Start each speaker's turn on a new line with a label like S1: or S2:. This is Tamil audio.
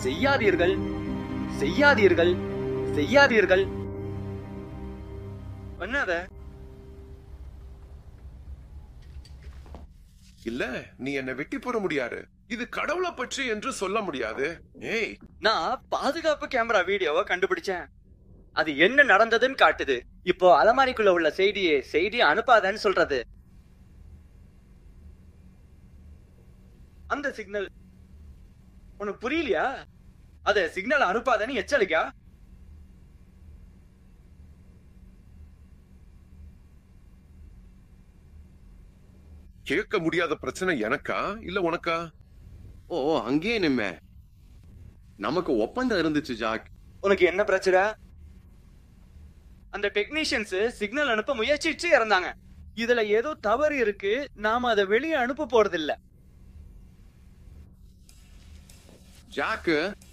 S1: செய்யாதீர்கள் செய்யாதீர்கள் செய்யாதீர்கள் பண்ணாத
S2: இல்ல நீ என்ன வெட்டி போட முடியாது இது கடவுளை பற்றி என்று சொல்ல முடியாது ஏய்
S1: நான் பாதுகாப்பு கேமரா வீடியோவை கண்டுபிடிச்சேன் அது என்ன நடந்ததுன்னு காட்டுது இப்போ அலமாரிக்குள்ள உள்ள செய்தியை செய்தி அனுப்பாதன்னு சொல்றது அந்த சிக்னல் உனக்கு புரியலையா அத சிக்னல் அனுப்பாதன்னு எச்சரிக்கா
S2: கேட்க முடியாத பிரச்சனை எனக்கா இல்ல உனக்கா
S3: ஓ அங்கேயே நிம்ம நமக்கு ஒப்பந்தம் இருந்துச்சு ஜாக்
S1: உனக்கு என்ன பிரச்சனை அந்த டெக்னீஷியன்ஸ் சிக்னல் அனுப்ப முயற்சிச்சு இறந்தாங்க இதுல ஏதோ தவறு இருக்கு நாம அதை வெளியே அனுப்ப போறது இல்ல
S3: ஜாக்கு